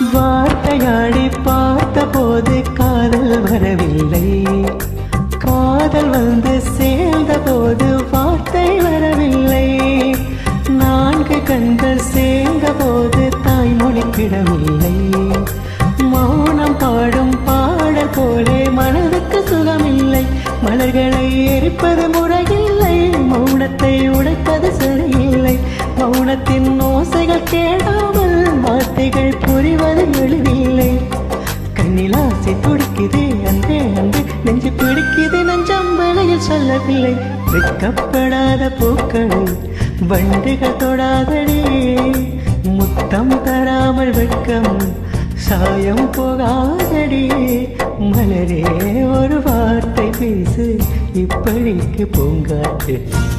வார்த்தையாடி பார்த்த போது காதல் வரவில்லை காதல் வந்து சேர்ந்த போது வார்த்தை வரவில்லை நான்கு கண்கள் சேர்ந்த போது தாய்மொழி கிடவில்லை மௌனம் பாடும் பாடல் போலே மனதுக்கு சுகமில்லை மலர்களை எரிப்பது முறையில்லை மௌனத்தை உடைப்பது சரியில்லை மௌனத்தின் ஓசைகள் கேடாமல் வார்த்தைகள் புரிவது எளிதில்லை கண்ணில் ஆசை துடிக்குது அன்பே அன்பே நெஞ்சு பிடிக்குது நஞ்சம் வெளியில் சொல்லவில்லை வெட்கப்படாத பூக்களை வண்டுகள் தொடாதடி முத்தம் தராமல் வெட்கம் சாயம் போகாதடி மலரே ஒரு வார்த்தை பேசு இப்படிக்கு பூங்காட்டு